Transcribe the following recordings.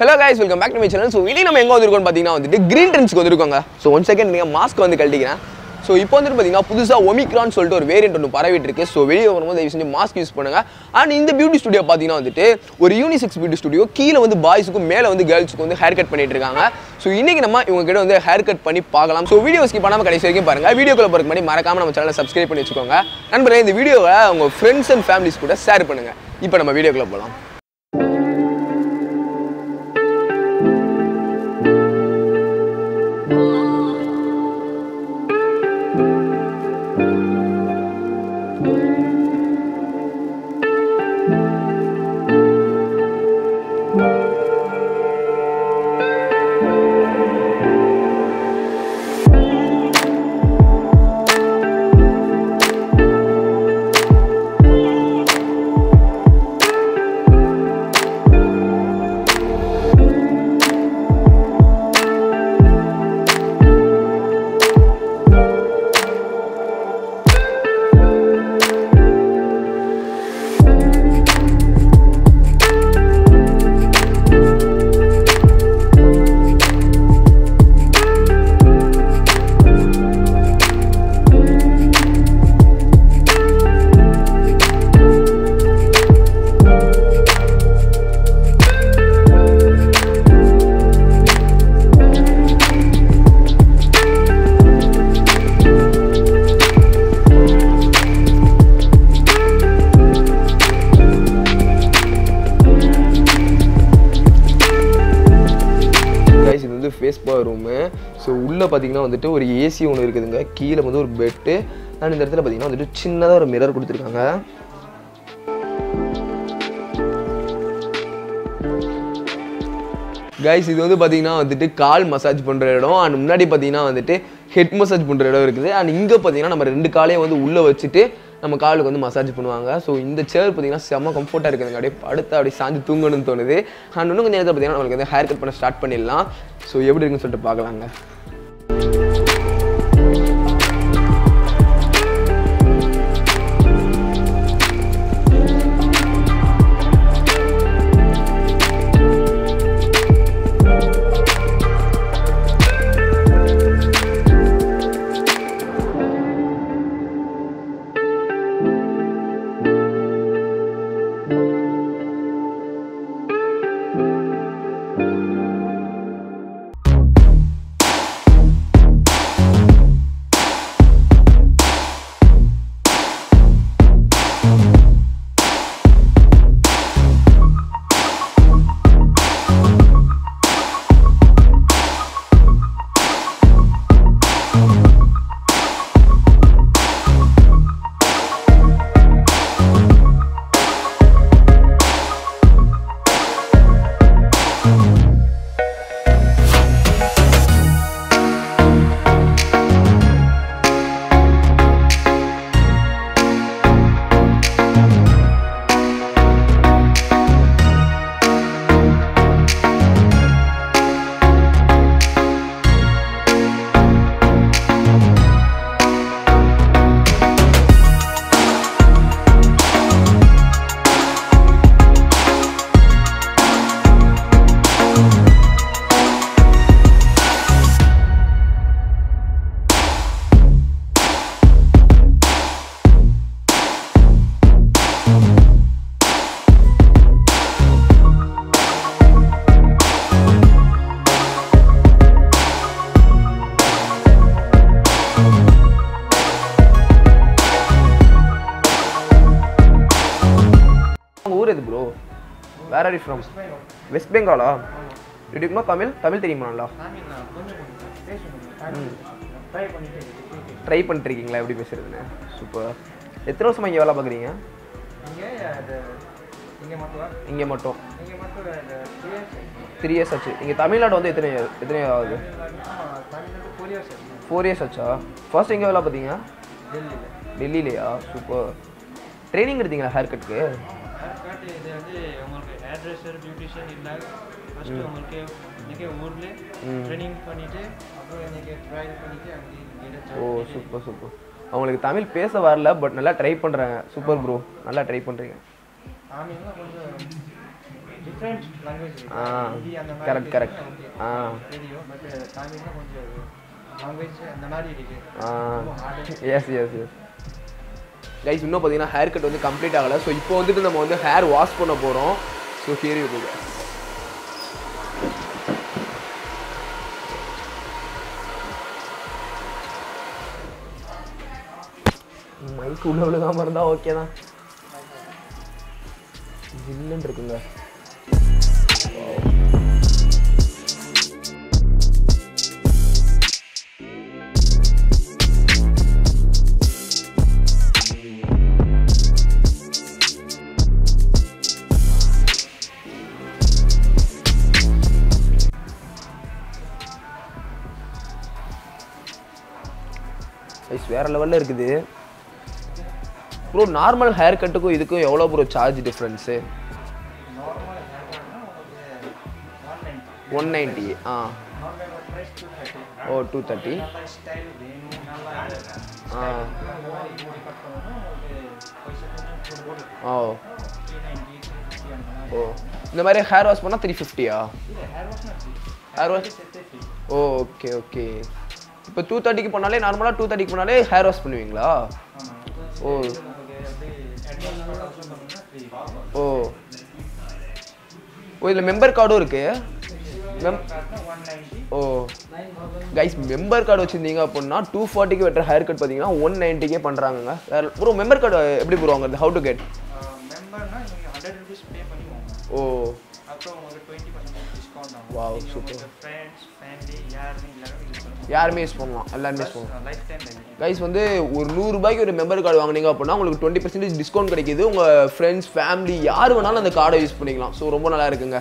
Hello guys welcome back to my channel so இன்னைக்கு நம்ம எங்கே வந்திருக்கோம் பார்த்தீங்கன்னா வந்துட்டு க்ரீன் ட்ரெண்ட்ஸ்க்கு வந்திருக்கோங்க ஸோ ஒன் செகண்ட் நீங்கள் மாஸ்க் வந்து கழட்டிக்கிறேன் ஸோ இப்போ வந்துட்டு பார்த்தீங்கன்னா புதுசாக ஒமிக்ரான் சொல்லிட்டு ஒரு வேரியன்ட் ஒன்று பரவிட்டு இருக்கு ஸோ வெளியே வரும்போது தயவு செஞ்சு மாஸ்க் யூஸ் பண்ணுங்க அண்ட் இந்த பியூட்டி ஸ்டுடியோ பார்த்தீங்கன்னா வந்துட்டு ஒரு யூனிசெக்ஸ் பியூட்டி ஸ்டுடியோ கீழே வந்து பாய்ஸுக்கும் மேலே வந்து கேர்ள்ஸுக்கு வந்து ஹேர் கட் பண்ணிட்டு இருக்காங்க ஸோ இன்னைக்கு நம்ம இவங்க கிட்ட வந்து ஹேர் கட் பண்ணி பார்க்கலாம் ஸோ வீடியோ ஸ்கிப் பண்ணாமல் கடைசி வரைக்கும் பாருங்க வீடியோக்குள்ள போகிறதுக்கு முன்னாடி மறக்காம நம்ம சேனலை சப்ஸ்கிரைப் பண்ணி வச்சுக்கோங்க நண்பர்களே இந்த வீடியோவை உங்கள் ஃப்ரெண்ட்ஸ் அண்ட் ஃபேமிலிஸ் கூட ஷேர் பண்ணுங்க இப்போ நம்ம வீடியோக்குள்ள போகலாம் கைஸ் இது வந்து ஃபேஸ் பா ரூமு ஸோ உள்ளே பார்த்தீங்கன்னா வந்துட்டு ஒரு ஏசி ஒன்று இருக்குதுங்க கீழே வந்து ஒரு பெட்டு அண்ட் இந்த இடத்துல பார்த்தீங்கன்னா வந்துட்டு சின்னதாக ஒரு மிரர் கொடுத்துருக்காங்க கைஸ் இது வந்து பார்த்தீங்கன்னா வந்துட்டு கால் மசாஜ் பண்ணுற இடம் அண்ட் முன்னாடி பார்த்தீங்கன்னா வந்துட்டு ஹெட் மசாஜ் பண்ணுற இடம் இருக்குது அண்ட் இங்கே பார்த்தீங்கன்னா நம்ம ரெண்டு காலையும் வந்து உள்ளே வச்சுட்டு நம்ம காலுக்கு வந்து மசாஜ் பண்ணுவாங்க ஸோ இந்த சேர் பார்த்தீங்கன்னா செம்ம கம்ஃபர்ட்டாக இருக்குதுங்க அப்படியே படுத்து அப்படியே சாஞ்சு தூங்கணும்னு தோணுது அண்ட் இன்னும் கொஞ்சம் நேரத்தில் பார்த்தீங்கன்னா நம்மளுக்கு வந்து ஹேர் கட் பண்ண ஸ்டார்ட் பண்ணிடலாம் ஸோ எப்படி இருக்குன்னு சொல்லிட்டு பார்க்கலாங்க உங்கள் ஊர் எது bro where are you from West பெங்காலா இதுக்குமா தமிழ் தமிழ் தெரியுமா நல்லா ட்ரை பண்ணிட்டுருக்கீங்களா எப்படி பேசுறதுன்னு சூப்பர் எத்தனை வருஷமா இங்கே வேலை பார்க்குறீங்க இங்கே மட்டும் த்ரீ இயர்ஸ் ஆச்சு இங்கே தமிழ்நாடு வந்து எத்தனை எத்தனை ஆகுது ஃபோர் இயர்ஸ் ஆச்சா ஃபர்ஸ்ட் எங்கே வேலை பார்த்தீங்க டெல்லியிலையா சூப்பர் ட்ரைனிங் எடுத்தீங்களா ஹேர் கட்டுக்கு கட் இது வந்து உங்களுக்கு ஹேர் ட்ரெஸ்ஸர் பியூட்டிஷியன் இல்லை ஃபஸ்ட்டு உங்களுக்கு இன்றைக்கி ஊரில் ட்ரைனிங் பண்ணிவிட்டு அப்புறம் இன்றைக்கி ட்ரையல் பண்ணிவிட்டு அங்கே ஓ சூப்பர் சூப்பர் அவங்களுக்கு தமிழ் பேச வரல பட் நல்லா ட்ரை பண்ணுறாங்க சூப்பர் ப்ரோ நல்லா ட்ரை பண்ணுறீங்க ஆமியெல்லாம் கொஞ்சம் டிஃப்ரெண்ட் லாங்குவேஜ் ஆ ஹிந்தி அந்த மாதிரி கரெக்ட் கரெக்ட் ஓகே ஆ தெரியும் பட் தமிழ்னா கொஞ்சம் லாங்குவேஜ் அந்த மாதிரி இருக்கு ஆ ரொம்ப hard yes yes yes guys இன்னும் பார்த்தீங்கன்னா ஹேர் கட் வந்து கம்ப்ளீட் ஆகலை ஸோ இப்போ வந்துட்டு நம்ம வந்து ஹேர் வாஷ் பண்ண போகிறோம் ஸோ ஹியர் யூ மைக் உள்ள விழுகாம இருந்தா ஓகே தான் ஜில்லுன்னு இருக்குங்க கைஸ் வேற லெவலில் இருக்குது ப்ரோ நார்மல் ஹேர் கட்டுக்கும் இதுக்கும் எவ்வளோ bro charge difference normal hair கட்னா உங்களுக்கு ஒன் நைன்டி ஒன் நைன்ட்டி ஆ நார்மல் ப்ரைஸ் டூ தேர்ட்டி ஓ டூ தேர்ட்டி நல்லா ஸ்டைல் வேணும் நல்லா ஆ அந்த மாதிரி இப்படி கட் பண்ணணும் உங்களுக்கு பைசா கொஞ்சம் கூட கூட ஓ த்ரீ நைன்டி த்ரீ ஃபிஃப்டி அந்த மாதிரி ஓ இந்த மாதிரி ஹேர் வாஷ் பண்ணால் த்ரீ ஃபிஃப்டியா இல்லை ஹேர் வாஷ்னா ஃப்ரீ ஹேர் வாஷ் செட்டே ஃப்ரீ ஓ ஓகே ஓகே இப்போ டூ தேர்ட்டிக்கு பண்ணாலே நார்மலாக டூ தேர்ட்டிக்கு பண்ணாலே ஹேர் வாஷ் பண்ணுவீங்களா ஆமாம் ஓ உங்களுக்கு அப்படியே அட்வான்ஸ் ஆல்சோ பண்ணணும்னா ஃப்ரீ ஓ ஓ இதில் மெம்பர் கார்டும் இருக்கு மெம் காட்டினா ஒன் நைன்டி ஓ கைஸ் மெம்பர் கார்டு வச்சிருந்தீங்க அப்படின்னா டூ ஃபார்ட்டிக்கு வெட்டுற ஹேர் கட் பார்த்தீங்கன்னா ஒன் நைன்ட்டிக்கே பண்ணுறாங்க ப்ரோ மெம்பர் கார்டு எப்படி ப்ரோ வாங்குறது ஹவு டு கெட் மெம்பர்னா நீங்கள் ஹண்ட்ரட் ருபீஸ் பே பண்ணி வாங்கணும் ஓ அப்புறம் உங்களுக்கு டுவெண்ட்டி பர்சன்டேஜ் டிஸ்கவுண்ட் ஆகும் Wow, நீங்கள் super. உங்களுக்கு ஃப்ரெண்ட்ஸ் ஃபேமிலி யாருமே எல்லாரும் யூஸ் பண்ணுவோம் யாருமே யூஸ் பண்ணலாம் எல்லாருமே யூஸ் பண்ணலாம் லைஃப் டைம் பெனிஃபிட் கைஸ் வந்து ஒரு நூறுரூபாய்க்கு ஒரு மெம்பர் கார்டு வாங்குனீங்க அப்படின்னா உங்களுக்கு டுவெண்ட்டி பர்சன்டேஜ் டிஸ்கவுண்ட் கிடைக்குது உங்கள் ஃப்ரெண்ட்ஸ் ஃபேமிலி யார் வேணாலும் அந்த கார்டை யூஸ் பண்ணிக்கலாம் ஸோ ரொம்ப நல்லா இருக்குங்க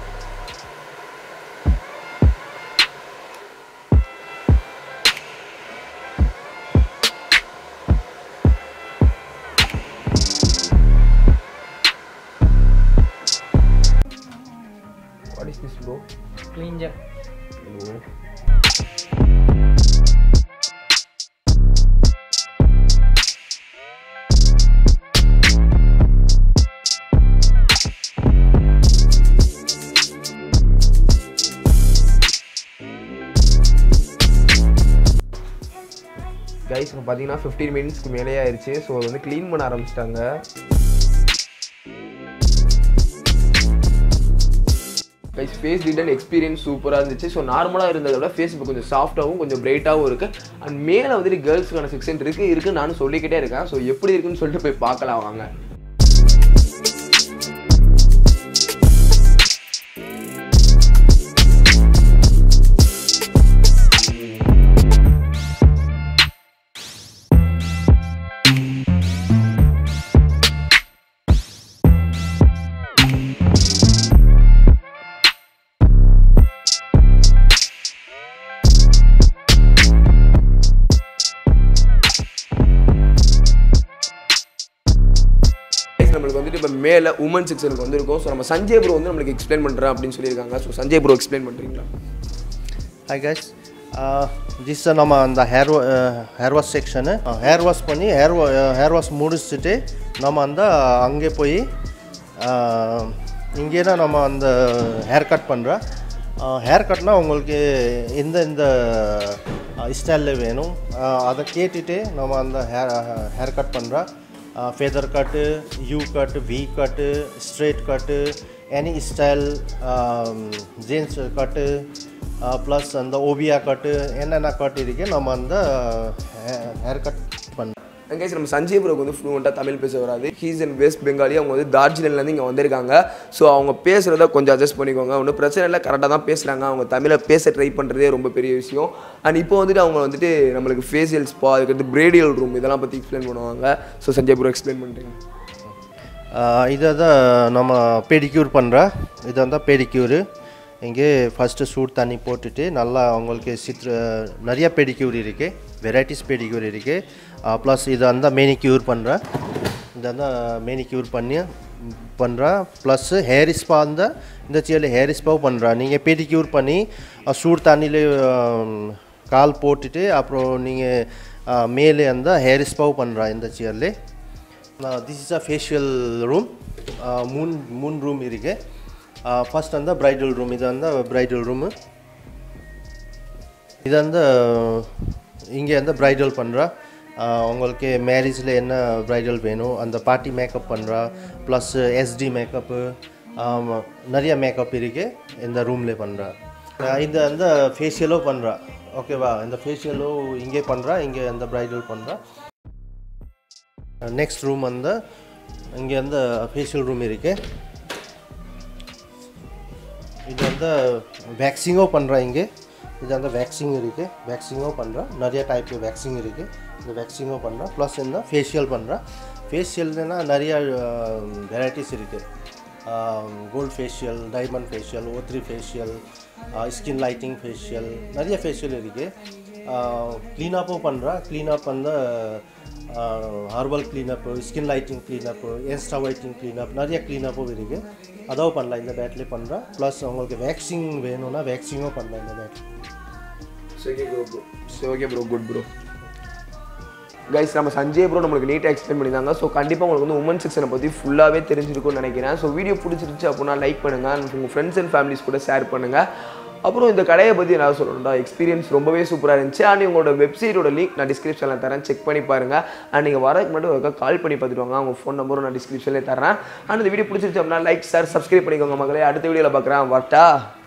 what is this bro clean gel guys இப்போ பார்த்தீங்கன்னா ஃபிஃப்டீன் மினிட்ஸ்க்கு மேலே ஆயிடுச்சு ஸோ அது வந்து க்ளீன் பண்ண ஆரம்பிச்சிட்டாங்க கைஸ் ஃபேஸ் ரிட்டன் எக்ஸ்பீரியன்ஸ் சூப்பராக இருந்துச்சு ஸோ நார்மலாக இருந்ததை விட ஃபேஸ் இப்போ கொஞ்சம் சாஃப்ட்டாகவும் கொஞ்சம் பிரைட்டாகவும் இருக்குது அண்ட் மேலே வந்துட்டு கேர்ள்ஸுக்கான செக்ஷன் இருக்குது இருக்குன்னு நானும் சொல்லிக்கிட்டே இருக்கேன் ஸோ எப்படி இருக்குன்னு சொல்லிட்டு போய் பார்க்கலாம் வாங்க Guys, நம்மளுக்கு வந்துட்டு இப்போ மேலே உமன் செக்ஷனுக்கு வந்திருக்கோம் ஸோ நம்ம சஞ்சய் ப்ரோ வந்து நம்மளுக்கு எக்ஸ்பிளைன் பண்ணுறேன் அப்படின்னு சொல்லியிருக்காங்க ஸோ சஞ்சய் ப்ரோ எக்ஸ்பிளைன் பண்ணுறீங்களா ஹாய் கைஸ் திஸ் நம்ம அந்த hair hair wash section hair wash பண்ணி ஹேர் ஹேர் வாஷ் முடிச்சுட்டு நம்ம அந்த அங்கே போய் இங்கே தான் நம்ம அந்த ஹேர் கட் பண்ணுறோம் ஹேர் கட்னா உங்களுக்கு இந்த இந்த ஸ்டைலில் வேணும் அஹ், அதை கேட்டுட்டு நம்ம அந்த ஹேர் ஹேர் கட் பண்ணுறோம் feather cut U cut V cut straight cut any style jeans cut plus அந்த ஓவியா கட்டு என்னென்ன கட் இருக்கு நம்ம அந்த ஹேர் கட் பண்ண கைஸ் நம்ம சஞ்சய் ப்ரோக்கு வந்து ஃப்ளூவெண்ட்டாக தமிழ் பேச வராது ஹீஸ் அண்ட் வெஸ்ட் பெங்காலி அவங்க வந்து டார்ஜிலிங்லேருந்து இங்கே வந்திருக்காங்க ஸோ அவங்க பேசுகிறத கொஞ்சம் அட்ஜஸ்ட் பண்ணிக்கோங்க ஒன்றும் பிரச்சனை இல்லை கரெக்டாக தான் பேசுகிறாங்க அவங்க தமிழை பேச ட்ரை பண்ணுறதே ரொம்ப பெரிய விஷயம் அண்ட் இப்போ வந்துட்டு அவங்க வந்துட்டு நம்மளுக்கு ஃபேஷியல் ஸ்பா அதுக்கடுத்து பிரேடியல் ரூம் இதெல்லாம் பற்றி எக்ஸ்பிளைன் பண்ணுவாங்க ஸோ சஞ்சய் ப்ரோ எக்ஸ்பிளைன் பண்ணுறீங்க இதை தான் நம்ம பெடிக்யூர் பண்ணுற இது வந்து பெடிக்யூரு இங்கே ஃபஸ்ட்டு சூட் தண்ணி போட்டுட்டு நல்லா அவங்களுக்கு சித்ர நிறைய பெடிக்யூர் இருக்குது வெரைட்டிஸ் பெடிக்யூர் இருக்குது ப்ளஸ் இது வந்து மேனிக்யூர் பண்ணுறேன் இது வந்து மேனிக்யூர் பண்ணி பண்ணுறேன் ப்ளஸ்ஸு ஹேர் ஸ்பா வந்து இந்த சேரில் ஹேர் ஸ்பாவும் பண்ணுறேன் நீங்கள் பெடிக்யூர் பண்ணி அஹ், சூடு தண்ணியில் கால் போட்டுட்டு அப்புறம் நீங்கள் மேலே அந்த ஹேர் ஸ்பாவும் பண்ணுறேன் இந்த சேர்லேயே this is a facial room மூணு மூணு ரூம் இருக்குது ஃபர்ஸ்ட் வந்து பிரைடல் ரூம் இது வந்து பிரைடல் ரூமு இது வந்து இங்கே வந்து பிரைடல் பண்ணுறா உங்களுக்கு மேரேஜில் என்ன பிரைடல் வேணும் அந்த பார்ட்டி மேக்கப் பண்ணுறா ப்ளஸ் எஸ்டி மேக்கப்பு நிறைய மேக்கப் இருக்கு இந்த ரூமில் பண்ணுறா இது வந்து ஃபேஷியலும் பண்ணுறா ஓகேவா இந்த ஃபேஷியலும் இங்கே பண்ணுறா இங்கே அந்த பிரைடல் பண்ணுறா நெக்ஸ்ட் ரூம் வந்து இங்கே வந்து ஃபேஷியல் ரூம் இருக்குது இது வந்து வேக்சிங்கும் பண்ணுறா இங்கே இது வந்து வேக்சிங் இருக்குது வேக்சிங்கும் பண்ணுறா நிறைய டைப் வேக்சிங் இருக்குது இந்த வேக்சிங்கும் பண்ணுறா ப்ளஸ் என்ன ஃபேஷியல் பண்ணுறா ஃபேஷியல்னா நிறைய வெரைட்டிஸ் இருக்குது gold facial diamond facial O three facial skin lighting facial நிறைய ஃபேஷியல் இருக்குது க்ளீனப்பும் பண்ணுறா க்ளீனப் வந்து herbal cleanup skin lighting cleanup insta whitening cleanup நிறைய க்ளீனப்பும் இருக்குது அதுவும் பண்ணலாம் இந்த பேட்லேயே பண்ணுறா ப்ளஸ் உங்களுக்கு வேக்சிங் வேணும்னா வேக்சிங்கும் பண்ணலாம் இந்த பேட் ஓகே ப்ரோ ப்ரோ சரி okay bro good bro guys நம்ம சஞ்சய் ப்ரோ நம்மளுக்கு நீட்டாக எக்ஸ்பிளைன் பண்ணியிருந்தாங்க ஸோ கண்டிப்பாக உங்களுக்கு வந்து உமன் செக்ஷனை பற்றி ஃபுல்லாகவே தெரிஞ்சிருக்கும்னு நினைக்கிறேன் ஸோ வீடியோ பிடிச்சிருச்சு அப்படின்னா லைக் பண்ணுங்கள் உங்கள் ஃப்ரெண்ட்ஸ் அண்ட் ஃபேமிலிஸ் கூட ஷேர் பண்ணுங்கள் அப்புறம் இந்த கடையை பற்றி என்ன சொல்லணும்டா எக்ஸ்பீரியன்ஸ் ரொம்பவே சூப்பராக இருந்துச்சு அண்ட் உங்களோட வெப்சைட்டோட லிங்க் நான் டிஸ்கிரிப்ஷனில் தரேன் செக் பண்ணி பாருங்கள் அண்ட் நீங்கள் வரக்கு மட்டும் ஒருக்கா கால் பண்ணி பார்த்துட்டு வாங்க அவங்க ஃபோன் நம்பரும் நான் டிஸ்கிரிப்ஷன்லேயே தரேன் அண்ட் இந்த வீடியோ பிடிச்சிருச்சு அப்படின்னா லைக் சார் சப்ஸ்கிரைப் பண்ணிக்கோங்க மகளே அடுத்த வீடியோவில் பார்க்குறேன் வரட்டா